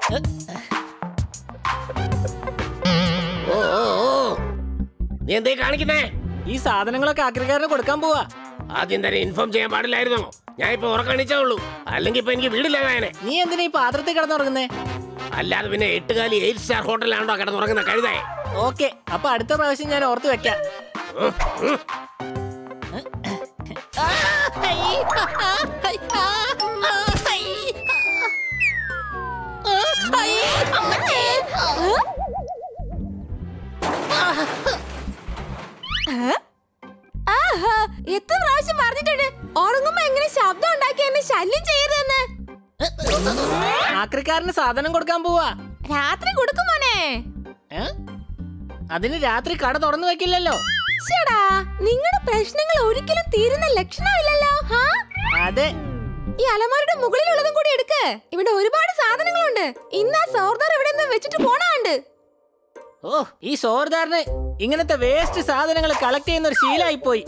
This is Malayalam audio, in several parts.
ഓ ഓ ഓ നീ എന്തേ കാണിക്കുന്നേ ഈ സാധനങ്ങളൊക്കെ ആക്രിക്കാരന് കൊടുക്കാൻ പോവാ ആദ്യം തന്നെ ഇൻഫോം ചെയ്യാൻ പാടില്ലായിരുന്നോ ഞാൻ ഇപ്പൊ ഉറക്കണിച്ചേ ഉള്ളൂ അല്ലെങ്കിൽ ഇപ്പൊ എനിക്ക് വീടില്ലാകാനെ നീ എന്തിനാ ഈ പാത്രത്തിൽ കിടന്നുറങ്ങുന്നേ അല്ലാതെ പിന്നെ എട്ടുകാലി എയ്റ്റ് സ്റ്റാർ ഹോട്ടലിലാണോ കിടന്നുറങ്ങുന്ന കഴുതേ ഓക്കെ അപ്പൊ അടുത്ത പ്രാവശ്യം ഞാൻ ഓർത്ത് വെക്കാം ആഹാ, എത്ര പ്രാവശ്യം പറഞ്ഞിട്ടുണ്ട് ഉറങ്ങുമ്പോ എങ്ങനെ ശബ്ദം ഉണ്ടാക്കി എന്നെ ശല്യം ചെയ്യരുതെന്ന് ആക്രിക്കാരന് സാധനം കൊടുക്കാൻ പോവാ രാത്രി കൊടുക്കും മോനെ ഏ? അതിന് രാത്രി കട തുറന്നു വെക്കില്ലല്ലോ ശ്ശടാ, നിങ്ങളുടെ പ്രശ്നങ്ങൾ ഒരിക്കലും തീരുന്ന ലക്ഷണമില്ലല്ലോ ഹാ? അതെ ഈ അലമാരുടെ മുകളിലുള്ളതും കൂടി എടുക്ക് ഇവിടെ ഒരുപാട് സാധനങ്ങളുണ്ട് ഇന്ന് ആ സോർദാർ ഇവിടെ നിന്ന് വെച്ചിട്ട് പോണാണ്ട് ഓ ഈ സോർദാറിന് ഇങ്ങനത്തെ വേസ്റ്റ് സാധനങ്ങൾ കളക്ട് ചെയ്യുന്ന ഒരു ശീലായി പോയി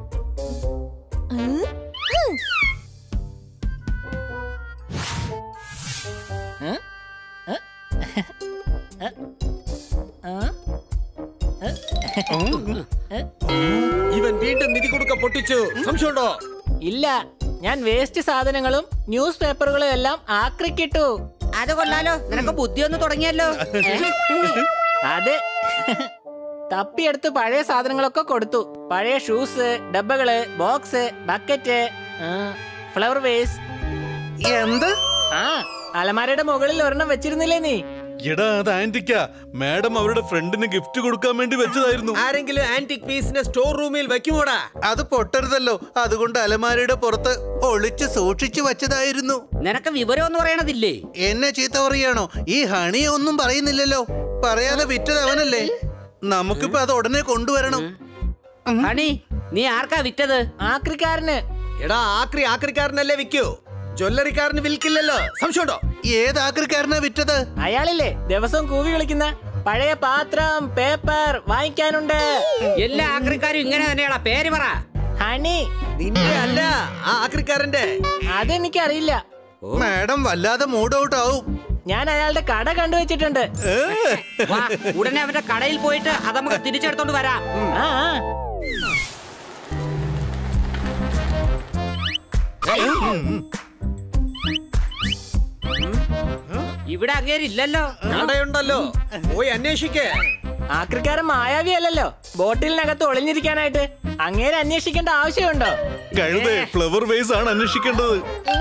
ഇവൻ വീണ്ടും നിധി കൊടുക്ക പൊട്ടിച്ചു സംശയമുണ്ടോ ഇല്ല ഞാൻ വേസ്റ്റ് സാധനങ്ങളും ന്യൂസ് പേപ്പറുകളും എല്ലാം ആക്രിക്കിട്ടു അത് കൊള്ളാലോ നിനക്ക് ബുദ്ധി ഒന്ന് തുടങ്ങിയല്ലോ അതെ തപ്പിയെടുത്ത് പഴയ സാധനങ്ങളൊക്കെ കൊടുത്തു പഴയ ഷൂസ് ഡബ്ബകള് ബോക്സ് ബക്കറ്റ് ഫ്ലവർ വേസ് എന്ത് ആ അലമാരയുടെ മുകളിൽ ഒരെണ്ണം വെച്ചിരുന്നില്ലേ നീ എടാ അത് ആന്റിക്കാ മാഡം അവരുടെ ഫ്രണ്ടിന് ഗിഫ്റ്റ് കൊടുക്കാൻ വേണ്ടി വെച്ചതായിരുന്നു ആരെങ്കിലും ആന്റിക് പീസിനെ സ്റ്റോർ റൂമിൽ വെക്കുമോടാ അത് പൊട്ടരുതല്ലോ അതുകൊണ്ട് അലമാരയുടെ പുറത്ത് ഒളിച്ച് സൂക്ഷിച്ചു വെച്ചതായിരുന്നു നിനക്ക് വിവരം എന്ന് പറയണതില്ലേ എന്നെ ചീത്ത പറയാണോ ഈ ഹണി ഒന്നും പറയുന്നില്ലല്ലോ പറയാതെ വിറ്റത് അവനല്ലേ നമുക്കിപ്പോ അത് ഉടനെ കൊണ്ടുവരണം ഹണി നീ ആർക്കാ വിറ്റത് ആക്രിക്കാരന് എടാ ആക്രി ആക്രിക്കാരനല്ലേ വിൽക്കൂ ജ്വല്ലറിക്കാരന് വിൽക്കില്ലല്ലോ സംശയമുണ്ടോ ഏത് ആക്രിക്കാരനാ വിറ്റത് അയാളില്ലേ ദിവസവും കൂവി വിളിക്കുന്ന പഴയ പാത്രം പേപ്പർ വാങ്ങിക്കാനുണ്ട് എല്ലാ ആക്രിക്കാരും ഇങ്ങനെ തന്നെയാടാ പേര് പറ ഹണി നിന്റെ അല്ല ആ ആക്രിക്കാരന്റെ അതെനിക്കറിയില്ല മാഡം വല്ലാതെ മൂഡ് ഔട്ട് ആവും ഞാൻ അയാളുടെ കട കണ്ടുവച്ചിട്ടുണ്ട് വാ ഉടനെ അവന്റെ കടയിൽ പോയിട്ട് അത് നമുക്ക് തിരിച്ചെടുത്തോണ്ട് വരാം ഉം. ആ ആ. ഇവിടെ അങ്ങേരില്ലല്ലോ കടയുണ്ടല്ലോ പോയി അന്വേഷിക്കേ ആക്രിക്കാരൻ മായാവി അല്ലല്ലോ ബോട്ടിലിനകത്ത് ഒളിഞ്ഞിരിക്കാനായിട്ട് അങ്ങേരെ അന്വേഷിക്കേണ്ട ആവശ്യമുണ്ടോ കഴുതേ ഫ്ലവർ വേസ് ആണ് അന്വേഷിക്കേണ്ടത്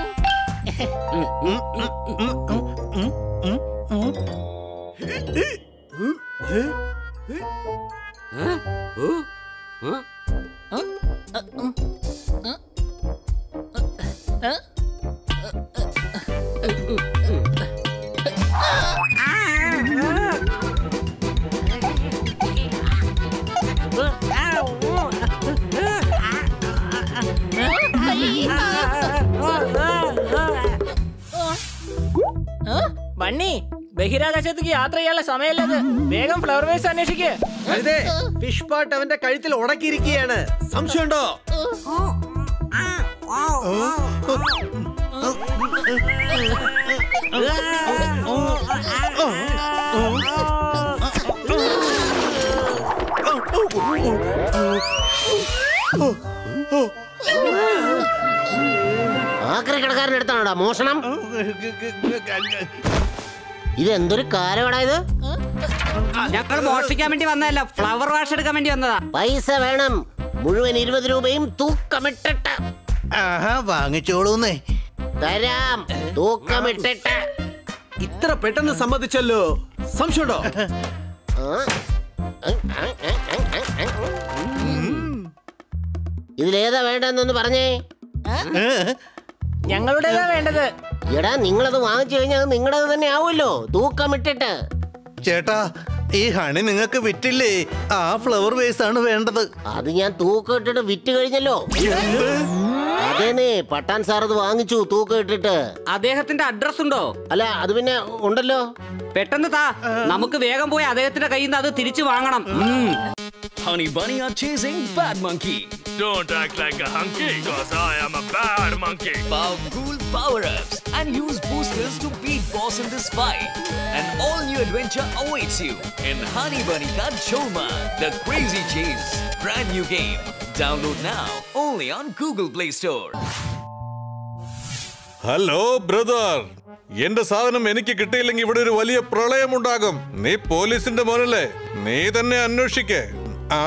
ആ? ബണ്ണി ബഹിരാകാശത്തേക്ക് യാത്ര ചെയ്യാനുള്ള സമയമല്ലത് വേഗം ഫ്ലവർ വേസ് അന്വേഷിക്ക് അതെ ഫിഷ് പാട്ട് അവന്റെ കഴുത്തിൽ ഉടക്കിയിരിക്കുകയാണ് സംശയമുണ്ടോ ആക്രി കടക്കാരൻ്റെ അടുത്താണോടാ മോഷണം ഇത് എന്തൊരു കാലമാടാ ഇത് ഞങ്ങൾ മോഷ്ടിക്കാൻ വേണ്ടി വന്നതല്ല ഫ്ലവർ വാഷ് എടുക്കാൻ വേണ്ടി വന്നതാ പൈസ വേണം മുഴുവൻ ഇരുപത് രൂപയും തൂക്കമിട്ടിട്ട് ആഹാ വാങ്ങിച്ചോളൂന്നേ തരാം തൂക്കമിട്ടിട്ട് ഇത്ര പെട്ടെന്ന് സമ്മതിച്ചല്ലോ സംശയമുണ്ടോ ആ? അങ്, അങ്, അങ്, അങ്, അങ്, അങ്. ഇതിലേതാ വേണ്ടെന്നൊന്ന് പറഞ്ഞേ ഞങ്ങളുടേതാ വേണ്ടത് എടാ നിങ്ങളത് വാങ്ങിച്ചു കഴിഞ്ഞാൽ അത് നിങ്ങളത് തന്നെ ആവുമല്ലോ തൂക്കമിട്ടിട്ട് ചേട്ടാ ഈ ഹണി നിങ്ങൾക്ക് വിറ്റില്ലേ ആ ഫ്ലവർ വേസ് ആണ് വേണ്ടത് അത് ഞാൻ തൂക്കം ഇട്ടിട്ട് വിറ്റ് കഴിഞ്ഞല്ലോ അതേനെ പട്ടാൻ സാർ അത് വാങ്ങിച്ചു തൂക്കം ഇട്ടിട്ട് അദ്ദേഹത്തിന്റെ അഡ്രസ് ഉണ്ടോ അല്ല അത് പിന്നെ ഉണ്ടല്ലോ പെട്ടെന്ന് താ നമുക്ക് വേഗം പോയി അദ്ദേഹത്തിന്റെ കയ്യിൽ നിന്ന് അത് തിരിച്ചു വാങ്ങണം ഉം. Honey Bunny are chasing Bad Monkey. Don't act like a hunky, cause I am a bad monkey. Power cool power-ups and use boosters to beat boss in this fight. An all-new adventure awaits you in Honey Bunny Ka Choma, the Crazy Chase. Brand new game. Download now only on Google Play Store. Hello brother എന്റെ സാധനം എനിക്ക് കിട്ടിയില്ലെങ്കിൽ ഇവിടെ ഒരു വലിയ പ്രളയമുണ്ടാകും നീ പോലീസിന്റെ മോനല്ലേ നീ തന്നെ അന്വേഷിക്കേ ആ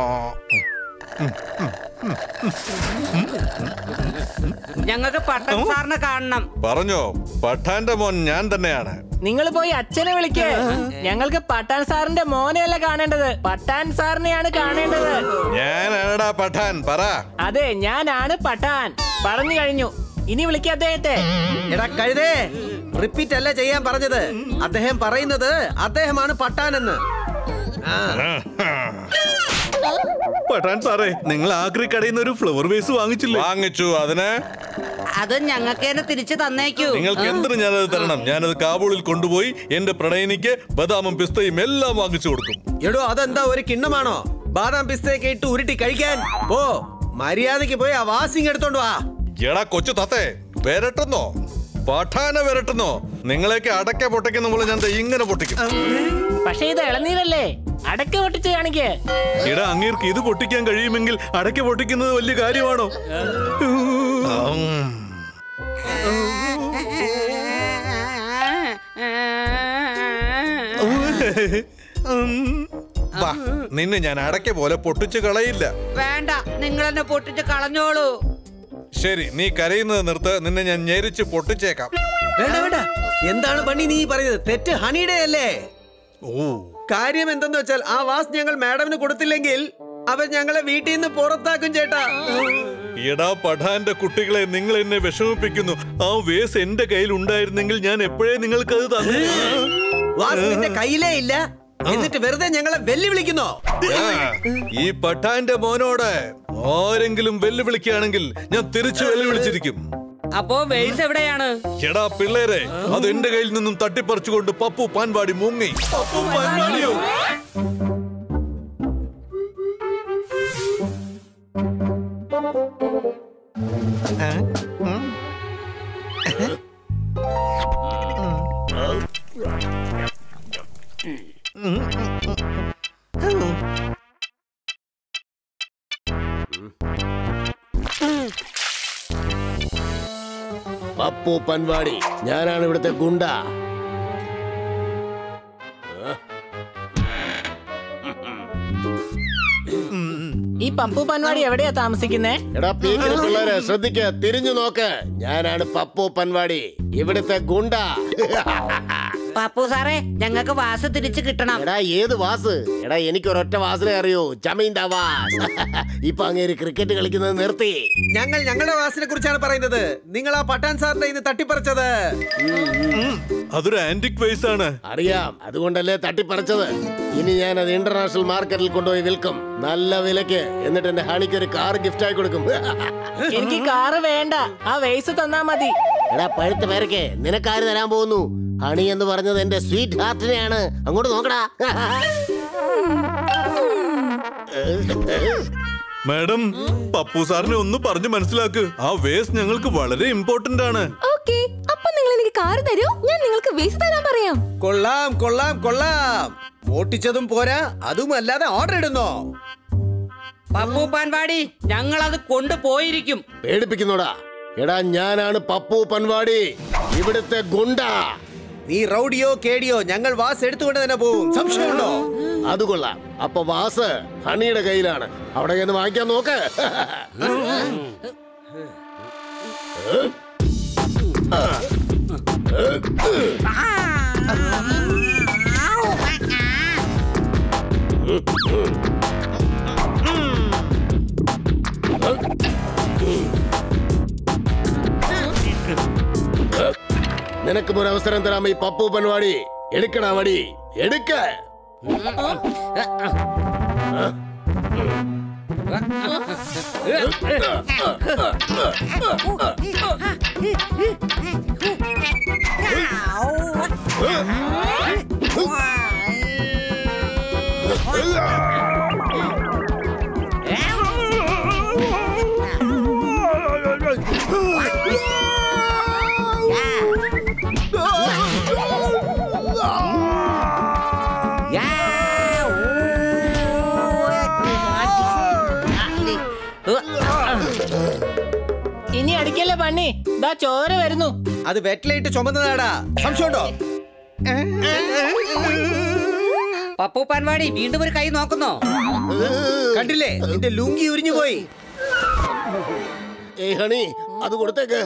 ഞങ്ങൾക്ക് പട്ടൻ സാറിനെ കാണണം പറഞ്ഞോ പഠാന്റെ മോൻ ഞാൻ തന്നെയാണ് നിങ്ങൾ പോയി അച്ഛനെ വിളിക്കേ ഞങ്ങൾക്ക് പട്ടാൻ സാറിന്റെ മോനെയല്ല കാണേണ്ടത് പട്ടാൻ സാറിനെയാണ് കാണേണ്ടത് ഞാനാണടാ പഠാൻ പറ അതെ ഞാനാണ് പട്ടാൻ പറഞ്ഞു കഴിഞ്ഞു ഇനി വിളിക്ക അദ്ദേഹത്തെ എടാ കഴുതേ റിപ്പീറ്റ് അല്ല ചെയ്യാൻ പറഞ്ഞത് അദ്ദേഹം പറയുന്നത് അദ്ദേഹമാണ് പട്ടാനെന്ന് ആ പഠാൻ സാറേ നിങ്ങൾ ആഗ്രി കടയിൽ നിന്ന് ഒരു ഫ്ലവർ വേസ് വാങ്ങിച്ചില്ലേ വാങ്ങിച്ചു അതിന് അത് ഞങ്ങൾക്ക് തന്നെ തിരിച്ചു തന്നേക്കൂ നിങ്ങൾക്ക് എന്തിനു ഞാനത് തരണം ഞാനത് കാബൂളിൽ കൊണ്ടുപോയി എന്റെ പ്രണയിനിക്ക് ബദാമും പിസ്തയും എല്ലാം വാങ്ങിച്ചു കൊടുക്കും എടോ അതെന്താ ഒരു കിണ്ണമാണോ ബാദാം പിസ്തയൊക്കെ ഇട്ട് ഉരുട്ടി കഴിക്കാൻ ഓ മര്യാദക്ക് പോയി ആ വാസിങ് എടുത്തോണ്ട് വാ എടാ കൊച്ചു തത്തേ വരട്ടുന്നോ പഠാന വരട്ടുന്നോ നിങ്ങളെയൊക്കെ അടക്ക പൊട്ടിക്കുന്ന പോലെ ഞാൻ ദേ ഇങ്ങനെ പൊട്ടിക്കും പക്ഷെ ഇത് ഇളനീരല്ലേ അടക്ക പൊട്ടിച്ച് കാണിക്കേ എടാ അങ്ങേർക്ക് ഇത് പൊട്ടിക്കാൻ കഴിയുമെങ്കിൽ അടയ്ക്ക പൊട്ടിക്കുന്നത് വലിയ കാര്യമാണോ വാ നിന്നെ ഞാൻ അടക്ക പോലെ പൊട്ടിച്ചു കളയില്ല വേണ്ട നിങ്ങൾ എന്നെ പൊട്ടിച്ച് കളഞ്ഞോളൂ ശരി നീ കരയുന്നത് നിർത്ത് നിന്നെ ഞാൻ ഞെരിച്ച് പൊട്ടിച്ചേക്കാം വേണ്ട വേണ്ട എന്താണ് പണി നീ പറയുന്നത് തെറ്റ് ഹണിയുടെ അല്ലേ ഓ കാര്യം എന്തെന്ന് വെച്ചാൽ ആ വാസ് ഞങ്ങൾ മാഡമിന് കൊടുത്തില്ലെങ്കിൽ അവർ ഞങ്ങളെ വീട്ടിൽ നിന്ന് പുറത്താക്കും ചേട്ടാ എടാ പഠാന്റെ കുട്ടികളെ നിങ്ങൾ എന്നെ വിഷമിപ്പിക്കുന്നു ആ വേസ് എന്റെ കയ്യിൽ ഉണ്ടായിരുന്നെങ്കിൽ ഞാൻ എപ്പോഴേ നിങ്ങൾക്ക് അത് തന്നു വാസ് നിന്റെ കയ്യിലേ ഇല്ല എന്നിട്ട് വെറുതെ ഞങ്ങളെ വെല്ലുവിളിക്കുന്നോ ആ, ഈ പഠാന്റെ മോനോട് ആരെങ്കിലും വെല്ലുവിളിക്കുകയാണെങ്കിൽ ഞാൻ തിരിച്ചു വെല്ലുവിളിച്ചിരിക്കും അപ്പോ വെയ്സ് എവിടെയാണ് എടാ പിള്ളേരെ അത് എന്റെ കയ്യിൽ നിന്നും തട്ടിപ്പറിച്ചുകൊണ്ട് പപ്പു പാൻപാടി മുങ്ങി പപ്പു പാൻപാടിയോ പപ്പു പൻവാടി ഞാനാണ് ഇവിടുത്തെ ഗുണ്ട ഈ പപ്പു പൻവാടി എവിടെയാ താമസിക്കുന്നേ എടാ പീക്കിന് പിള്ളേരെ ശ്രദ്ധിക്ക തിരിഞ്ഞു നോക്ക് ഞാനാണ് പപ്പു പൻവാടി ഇവിടുത്തെ ഗുണ്ട പപ്പു സാറേ ഞങ്ങൾക്ക് വാസ് തിരിച്ചു കിട്ടണം എടാ ഏത് വാസ് എടാ എനിക്ക് ഒരൊറ്റ വാസിനെ അറിയൂ ചമീന്ദ വാസ് ഇപ്പൊ അങ്ങേര് ക്രിക്കറ്റ് കളിക്കുന്നത് നിർത്തി ഞങ്ങൾ ഞങ്ങളുടെ വാസിനെ കുറിച്ചാണ് പറയുന്നത് നിങ്ങൾ ആ പട്ടാൻ സാറിന്റെ ഇന്ന് തട്ടിപ്പറിച്ചത് അതൊരു ആന്റിക് വേസ് ആണ് അറിയാം അതുകൊണ്ടല്ലേ തട്ടിപ്പറിച്ചത് ഇനി ഞാൻ അത് ഇന്റർനാഷണൽ മാർക്കറ്റിൽ കൊണ്ടുപോയി വിൽക്കും നല്ല വിലക്ക് എന്നിട്ട് എന്റെ ഹണിക്ക് ഒരു കാർ ഗിഫ്റ്റ് ആയി കൊടുക്കും എനിക്ക് കാറ് വേണ്ട ആ വേസ് തന്നാ മതി എടാ പഴുത്ത പേരക്ക് നിനക്കാര് തരാൻ പോകുന്നു ഹണി എന്ന് പറഞ്ഞത് എന്റെ സ്വീറ്റ് ഹാർട്ടിനെയാണ് അങ്ങോട്ട് നോക്കടാ മാഡം പപ്പു സാറിനെ ഒന്ന് പറഞ്ഞു മനസ്സിലാക്ക് ആ വേസ് ഞങ്ങൾക്ക് വളരെ ഇമ്പോർട്ടന്റ് ആണ് ഓക്കെ അപ്പൊ നിങ്ങൾ എനിക്ക് കാറ് തരൂ ഞാൻ നിങ്ങൾക്ക് വേസ്റ്റ് തരാൻ പറയാം കൊള്ളാം കൊള്ളാം കൊള്ളാം ഓട്ടിച്ചതും പോരാ അതും അല്ലാതെ ഓർഡർ ഇടുന്നോ പപ്പു പാൻപാടി ഞങ്ങൾ അത് കൊണ്ടുപോയിരിക്കും പേടിപ്പിക്കുന്നോടാ എടാ ഞാനാണ് പപ്പു പൻവാടി ഇവിടുത്തെ ഗുണ്ട നീ റൗഡിയോ കേടിയോ ഞങ്ങൾ വാസ് എടുത്തുകൊണ്ട് തന്നെ പോവും സംശയമുണ്ടോ അത് കൊള്ളാം അപ്പൊ വാസ് ഹണിയുടെ കയ്യിലാണ് അവിടെ ചെന്ന് വാങ്ങിക്കാൻ നോക്ക് നിനക്കും ഒരു അവസരം തരാം ഈ പപ്പു പൻവാടി എടുക്കടാ വടി എടുക്ക ഇനി അടിക്കല്ലേ പണി ദാ ചോര വരുന്നു അത് വെറ്റ്ലൈറ്റ് ചുമന്നതാടാ സംശയമുണ്ടോ പപ്പു പാൻവാടി വീണ്ടും ഒരു കൈ നോക്കുന്നോ കണ്ടില്ലേ നിന്റെ ലുങ്കി ഉരിഞ്ഞു പോയി ഏയ് ഹണി അത് കൊടുത്തേക്ക്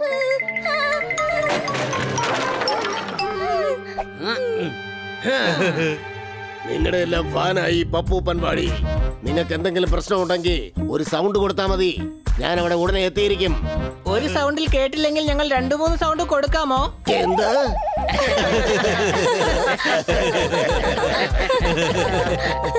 നിങ്ങളുടെ എല്ലാം ഫാനായി പപ്പു പൻപാടി നിങ്ങൾക്ക് എന്തെങ്കിലും പ്രശ്നം ഉണ്ടെങ്കിൽ ഒരു സൗണ്ട് കൊടുത്താൽ മതി ഞാൻ അവിടെ ഉടനെ എത്തിയിരിക്കും ഒരു സൗണ്ടിൽ കേട്ടില്ലെങ്കിൽ ഞങ്ങൾ രണ്ടു മൂന്ന് സൗണ്ട് കൊടുക്കാമോ എന്താ